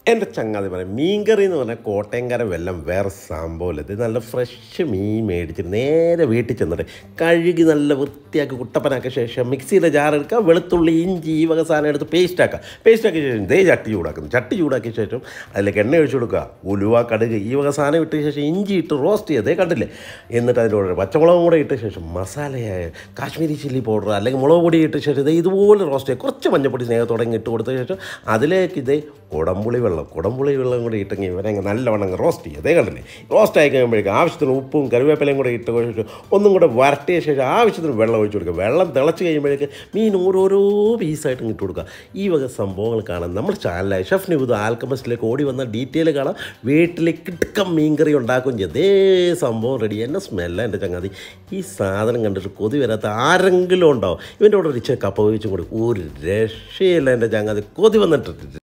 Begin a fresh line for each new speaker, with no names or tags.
എൻ്റെ ചങ്ങാതി പറയാം മീൻകറി എന്ന് പറഞ്ഞാൽ കോട്ടയംകര വെല്ലം വേറെ സംഭവമില്ല ഇത് നല്ല ഫ്രഷ് മീൻ മേടിച്ചിട്ട് നേരെ വീട്ടിൽ ചെന്നിട്ട് കഴുകി നല്ല വൃത്തിയാക്കി കുട്ടപ്പനാക്കിയ ശേഷം മിക്സിയുടെ ജാർ എടുക്കുക വെളുത്തുള്ളി ഇഞ്ചി ഈ വക സാധനം എടുത്ത് പേസ്റ്റ് ആക്കുക പേസ്റ്റ് ആക്കിയ ശേഷം ദേ ചട്ടി ചൂടാക്കുന്നു ചട്ടി ചൂടാക്കിയ ശേഷം അതിലേക്ക് എണ്ണ ഒഴിച്ചു കൊടുക്കുക ഉലുവ കടുക് ഈ വക സാധനം ഇട്ട ശേഷം ഇഞ്ചി ഇട്ട് റോസ്റ്റ് ചെയ്യുക ദേ കണ്ടില്ലേ എന്നിട്ട് അതിനോട് പച്ചമുളകും കൂടെ ഇട്ട ശേഷം മസാലയായ കാശ്മീരി ചില്ലി പൗഡർ അല്ലെങ്കിൽ മുളക് പൊടി ഇട്ട ശേഷം ഇത് ഇതുപോലെ റോസ്റ്റ് ചെയ്യുക കുറച്ച് മഞ്ഞപ്പൊടി സ്നേഹത്തോടെ ഇങ്ങ് ഇട്ട് കൊടുത്ത ശേഷം അതിലേക്ക് ഇതേ കുടംപുളി വെള്ളം കുടംപുളി വെള്ളം കൂടി ഇട്ടെങ്കിൽ ഇവരെ അങ്ങ് നല്ലവണ്ണം അങ്ങ് റോസ്റ്റ് ചെയ്യുക അതേ കണ്ടില്ലേ റോസ്റ്റ് ആയി കഴിയുമ്പോഴേക്കും ആവശ്യത്തിന് ഉപ്പും കറിവേപ്പിലയും കൂടെ ഇട്ട് കഴിച്ചിട്ട് ഒന്നും കൂടെ വരട്ടിയ ശേഷം ആവശ്യത്തിന് വെള്ളം ഒഴിച്ച് കൊടുക്കുക വെള്ളം തിളച്ച് കഴിയുമ്പോഴേക്ക് മീൻ ഓരോരോ പീസായിട്ട് ഇട്ട് കൊടുക്കുക ഈ വക സംഭവങ്ങൾ കാണാൻ നമ്മുടെ ചാനലായ ഷെഫ് നിബുദ് ആൽക്കമസ്റ്റിലേക്ക് ഓടി വന്ന ഡീറ്റെയിൽ കാണാം വീട്ടിൽ കിടക്കം മീൻകറി ഉണ്ടാക്കുകയും ചെയ്യും അതേ സംഭവം റെഡി എന്നെ സ്മെല്ല എൻ്റെ ചങ്ങാതി ഈ സാധനം കണ്ടിട്ട് കൊതി വരാത്ത ആരെങ്കിലും ഉണ്ടാവും ഇവൻ്റെ കൂടെ ഒരു ഇച്ചിരി കപ്പ വേവിച്ചും കൂടി ഒരു രക്ഷയില്ല എൻ്റെ ചങ്ങാതി കൊതി വന്നിട്ട്